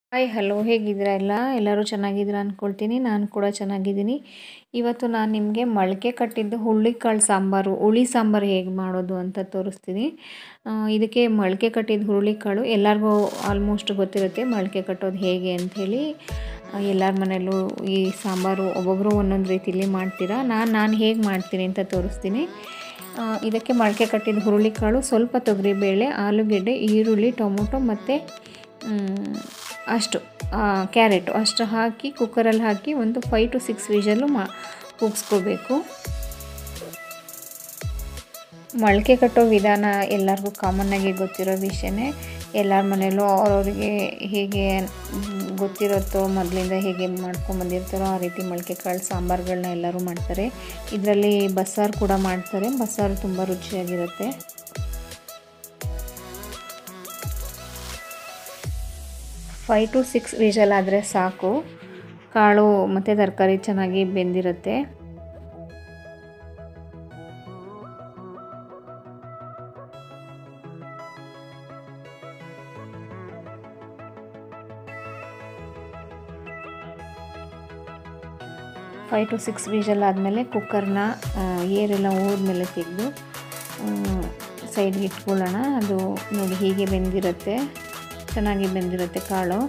hi hello ಹೇಗಿದ್ದೀರಾ ಎಲ್ಲ ಎಲ್ಲರೂ ಚೆನ್ನಾಗಿದ್ದೀರಾ ಅಂದ್ಕೊಳ್ತೀನಿ ನಾನು ಕೂಡ ಚೆನ್ನಾಗಿದ್ದೀನಿ ಇವತ್ತು ನಾನು ನಿಮಗೆ ಮೊಳಕೆ ಕಟ್ಟಿದ್ದು ಹುರುಳಿಕಾಳು ಸಾಂಬಾರು ಹುಳಿ ಸಾಂಬಾರು ಹೇಗೆ ಮಾಡೋದು ಅಂತ ತೋರಿಸ್ತೀನಿ ಆ, ಇದಕ್ಕೆ ಮೊಳಕೆ ಕಟ್ಟಿದ ಹುರುಳಿಕಾಳು ಎಲ್ಲರಿಗೂ ಆಲ್ಮೋಸ್ಟ್ ಗೊತ್ತಿರುತ್ತೆ ಮೊಳಕೆ ಕಟ್ಟೋದು ಹೇಗೆ ಅಂಥೇಳಿ ಎಲ್ಲರ ಮನೆಯಲ್ಲೂ ಈ ಸಾಂಬಾರು ಒಬ್ಬೊಬ್ಬರು ಒಂದೊಂದು ರೀತಿಲಿ ಮಾಡ್ತೀರಾ ನಾನು ನಾನು ಹೇಗೆ ಮಾಡ್ತೀನಿ ಅಂತ ತೋರಿಸ್ತೀನಿ ಆ, ಇದಕ್ಕೆ ಮೊಳಕೆ ಕಟ್ಟಿದ ಹುರುಳಿಕಾಳು ಸ್ವಲ್ಪ ತೊಗರಿಬೇಳೆ ಆಲೂಗೆಡ್ಡೆ ಈರುಳ್ಳಿ ಟೊಮೊಟೊ ಮತ್ತು ಮ್, ಅಷ್ಟು ಕ್ಯಾರೆಟು ಅಷ್ಟು ಹಾಕಿ ಕುಕ್ಕರಲ್ಲಿ ಹಾಕಿ ಒಂದು ಫೈವ್ ಟು ಸಿಕ್ಸ್ ವಿಷಲು ಮಾ ಕೂಗಿಸ್ಕೋಬೇಕು ಮೊಳಕೆ ಕಟ್ಟೋ ವಿಧಾನ ಎಲ್ಲರಿಗೂ ಕಾಮನ್ನಾಗಿ ಗೊತ್ತಿರೋ ವಿಷಯನೇ ಎಲ್ಲರ ಮನೆಯಲ್ಲೂ ಅವ್ರವ್ರಿಗೆ ಹೇಗೆ ಮ್, ಗೊತ್ತಿರುತ್ತೋ ಮೊದಲಿಂದ ಹೇಗೆ ಮಾಡ್ಕೊಂಬಂದಿರ್ತಾರೋ ಆ ರೀತಿ ಮೊಳಕೆ ಕಾಳು ಸಾಂಬಾರುಗಳನ್ನ ಎಲ್ಲರೂ ಮಾಡ್ತಾರೆ ಇದರಲ್ಲಿ ಬಸ್ಸಾರು ಕೂಡ ಮಾಡ್ತಾರೆ ಬಸ್ಸಾರು ತುಂಬ ರುಚಿಯಾಗಿರುತ್ತೆ ಫೈವ್ ಟು ಸಿಕ್ಸ್ ವಿಷಲ್ ಆದರೆ ಸಾಕು ಕಾಳು ಮತ್ತು ತರಕಾರಿ ಚೆನ್ನಾಗಿ ಬೆಂದಿರುತ್ತೆ ಫೈವ್ ಟು ಸಿಕ್ಸ್ ವಿಷಲ್ ಆದಮೇಲೆ ಕುಕ್ಕರ್ನ ಏರೆಲ್ಲ ಹೋದ್ಮೇಲೆ ತೆಗೆದು ಸೈಡ್ಗೆ ಇಟ್ಕೊಳ್ಳೋಣ ಅದು ನೋಡಿ ಹೀಗೆ ಬೆಂದಿರುತ್ತೆ ಚೆನ್ನಾಗಿ ಬೆಂದಿರುತ್ತೆ ಕಾಳು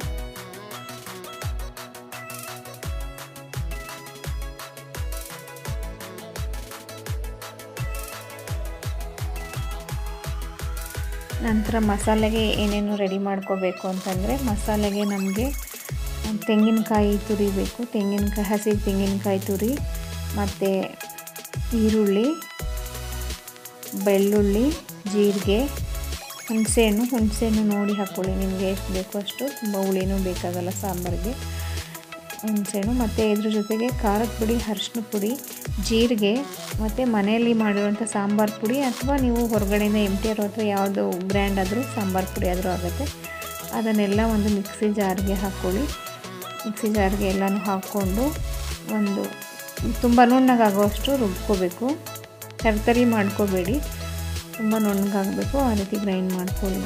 ನಂತರ ಮಸಾಲೆಗೆ ಏನೇನು ರೆಡಿ ಮಾಡ್ಕೋಬೇಕು ಅಂತಂದರೆ ಮಸಾಲೆಗೆ ನಮಗೆ ತೆಂಗಿನಕಾಯಿ ತುರಿಬೇಕು ತೆಂಗಿನಕಾಯಿ ಹಸಿ ತೆಂಗಿನಕಾಯಿ ತುರಿ ಮತ್ತು ಈರುಳ್ಳಿ ಬೆಳ್ಳುಳ್ಳಿ ಜೀರಿಗೆ ಹುಣಸೆಹಣ್ಣು ಹುಣಸೆಹಣ್ಣು ನೋಡಿ ಹಾಕ್ಕೊಳ್ಳಿ ನಿಮಗೆ ಎಷ್ಟು ಬೇಕೋ ಅಷ್ಟು ತುಂಬ ಹುಳಿನೂ ಬೇಕಾಗಲ್ಲ ಸಾಂಬಾರಿಗೆ ಹುಣಸೆಹಣ್ಣು ಮತ್ತು ಇದ್ರ ಜೊತೆಗೆ ಖಾರದ ಪುಡಿ ಅರಿಶಿನ ಪುಡಿ ಜೀರಿಗೆ ಮತ್ತು ಮನೆಯಲ್ಲಿ ಮಾಡಿರುವಂಥ ಸಾಂಬಾರು ಪುಡಿ ಅಥವಾ ನೀವು ಹೊರಗಡೆಯಿಂದ ಎಮ್ ಟಿ ಆರ್ ಅಥವಾ ಯಾವುದು ಬ್ರ್ಯಾಂಡ್ ಆದರೂ ಸಾಂಬಾರು ಪುಡಿ ಆದರೂ ಆಗುತ್ತೆ ಅದನ್ನೆಲ್ಲ ಒಂದು ಮಿಕ್ಸಿ ಜಾರ್ಗೆ ಹಾಕ್ಕೊಳ್ಳಿ ಮಿಕ್ಸಿ ಜಾರ್ಗೆ ಎಲ್ಲನೂ ಹಾಕ್ಕೊಂಡು ಒಂದು ತುಂಬ ನುಣ್ಣಗಾಗುವಷ್ಟು ರುಬ್ಕೋಬೇಕು ತರ್ತರಿ ಮಾಡ್ಕೋಬೇಡಿ ತುಂಬ ನುಣ್ಣಗಾಗಬೇಕು ಆ ರೀತಿ ಗ್ರೈಂಡ್ ಮಾಡ್ಕೊಳ್ಳಿ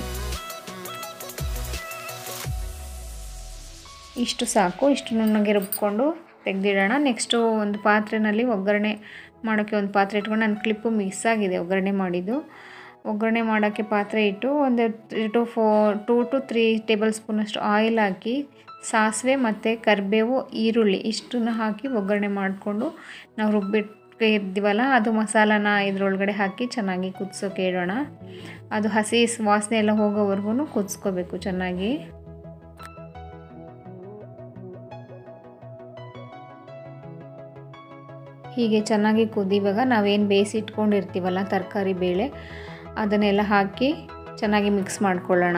ಇಷ್ಟು ಸಾಕು ಇಷ್ಟು ನುಣ್ಣಗೆ ರುಬ್ಕೊಂಡು ತೆಗೆದಿಡೋಣ ನೆಕ್ಸ್ಟು ಒಂದು ಪಾತ್ರೆಯಲ್ಲಿ ಒಗ್ಗರಣೆ ಮಾಡೋಕ್ಕೆ ಒಂದು ಪಾತ್ರೆ ಇಟ್ಕೊಂಡು ನನ್ನ ಕ್ಲಿಪ್ಪು ಮಿಸ್ ಆಗಿದೆ ಒಗ್ಗರಣೆ ಮಾಡಿದ್ದು ಒಗ್ಗರಣೆ ಮಾಡೋಕ್ಕೆ ಪಾತ್ರೆ ಇಟ್ಟು ಒಂದು three to four two to three table ಸ್ಪೂನಷ್ಟು ಆಯಿಲ್ ಹಾಕಿ ಸಾಸಿವೆ ಮತ್ತು ಕರಿಬೇವು ಈರುಳ್ಳಿ ಇಷ್ಟನ್ನ ಹಾಕಿ ಒಗ್ಗರಣೆ ಮಾಡಿಕೊಂಡು ನಾವು ರುಬ್ಬಿಟ್ಟು ಇರ್ತೀವಲ್ಲ ಅದು ಮಸಾಲಾನ ಇದ್ರೊಳಗಡೆ ಹಾಕಿ ಚೆನ್ನಾಗಿ ಕುದಿಸೋಕೆ ಇಡೋಣ ಅದು ಹಸಿ ವಾಸನೆ ಎಲ್ಲ ಹೋಗೋವರೆಗೂ ಕುದಿಸ್ಕೋಬೇಕು ಚೆನ್ನಾಗಿ ಹೀಗೆ ಚೆನ್ನಾಗಿ ಕುದಿವಾಗ ನಾವೇನು ಬೇಯಿಸಿಟ್ಕೊಂಡಿರ್ತೀವಲ್ಲ ತರಕಾರಿ ಬೇಳೆ ಅದನ್ನೆಲ್ಲ ಹಾಕಿ ಚೆನ್ನಾಗಿ ಮಿಕ್ಸ್ ಮಾಡ್ಕೊಳ್ಳೋಣ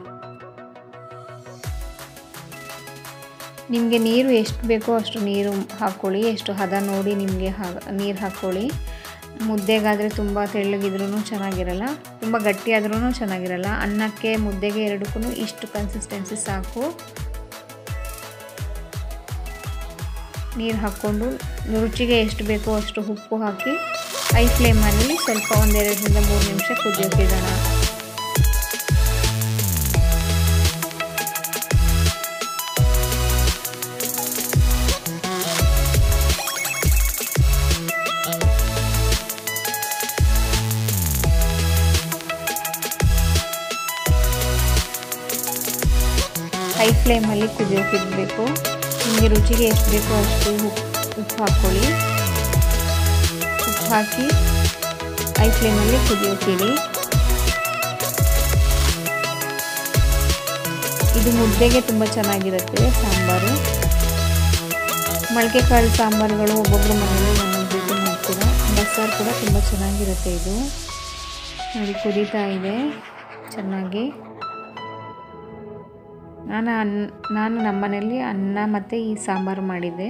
ನಿಮಗೆ ನೀರು ಎಷ್ಟು ಬೇಕೋ ಅಷ್ಟು ನೀರು ಹಾಕ್ಕೊಳ್ಳಿ ಎಷ್ಟು ಹದ ನೋಡಿ ನಿಮಗೆ ಹಾ ನೀರು ಹಾಕ್ಕೊಳ್ಳಿ ಮುದ್ದೆಗಾದರೆ ತುಂಬ ತೆಳ್ಳಗಿದ್ರೂ ಚೆನ್ನಾಗಿರಲ್ಲ ತುಂಬ ಗಟ್ಟಿಯಾದ್ರೂ ಚೆನ್ನಾಗಿರಲ್ಲ ಅನ್ನಕ್ಕೆ ಮುದ್ದೆಗೆ ಎರಡಕ್ಕೂ ಇಷ್ಟು ಕನ್ಸಿಸ್ಟೆನ್ಸಿ ಸಾಕು ನೀರು ಹಾಕ್ಕೊಂಡು ರುಚಿಗೆ ಎಷ್ಟು ಬೇಕೋ ಅಷ್ಟು ಉಪ್ಪು ಹಾಕಿ ಹೈ ಫ್ಲೇಮಲ್ಲಿ ಸ್ವಲ್ಪ ಒಂದೆರಡರಿಂದ ಮೂರು ನಿಮಿಷ ಕುದಿಯೋಕೆ ಇಡೋಣ ಹೈ ಫ್ಲೇಮಲ್ಲಿ ಕುದಿಯೋಕೆ ಇಡಬೇಕು ನಿಮಗೆ ರುಚಿಗೆ ಎಷ್ಟು ಬೇಕೋ ಅಷ್ಟು ಉಪ್ಪು ಹಾಕ್ಕೊಳ್ಳಿ ಉಪ್ಪು ಹಾಕಿ ಹೈ ಫ್ಲೇಮಲ್ಲಿ ಕುದಿಯೋಕಿಡಿ ಇದು ಮುದ್ದೆಗೆ ತುಂಬ ಚೆನ್ನಾಗಿರುತ್ತೆ ಸಾಂಬಾರು ಮೊಳಕೆ ಕಾಳು ಸಾಂಬಾರುಗಳು ಒಬ್ಬೊಬ್ಬರ ಮನೆಯಲ್ಲಿ ಒಂದೊಂದು ರೀತಿ ಮಾಡ್ತೀರಾ ಬಸ್ಸಾರು ಕೂಡ ತುಂಬ ಚೆನ್ನಾಗಿರುತ್ತೆ ಇದು ನೋಡಿ ಕುದೀತಾ ಇದೆ ಚೆನ್ನಾಗಿ ನಾನು ಅನ್ನ ನಾನು ನಮ್ಮ ಮನೆಯಲ್ಲಿ ಅನ್ನ ಮತ್ತು ಈ ಸಾಂಬಾರು ಮಾಡಿದ್ದೆ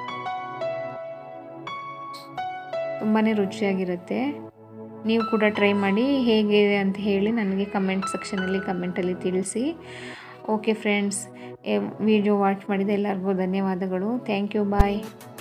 ತುಂಬಾ ರುಚಿಯಾಗಿರುತ್ತೆ ನೀವು ಕೂಡ ಟ್ರೈ ಮಾಡಿ ಹೇಗಿದೆ ಅಂತ ಹೇಳಿ ನನಗೆ ಕಮೆಂಟ್ ಸೆಕ್ಷನಲ್ಲಿ ಕಮೆಂಟಲ್ಲಿ ತಿಳಿಸಿ ಓಕೆ ಫ್ರೆಂಡ್ಸ್ ವಿಡಿಯೋ ವಾಚ್ ಮಾಡಿದ ಎಲ್ಲರಿಗೂ ಧನ್ಯವಾದಗಳು ಥ್ಯಾಂಕ್ ಯು ಬಾಯ್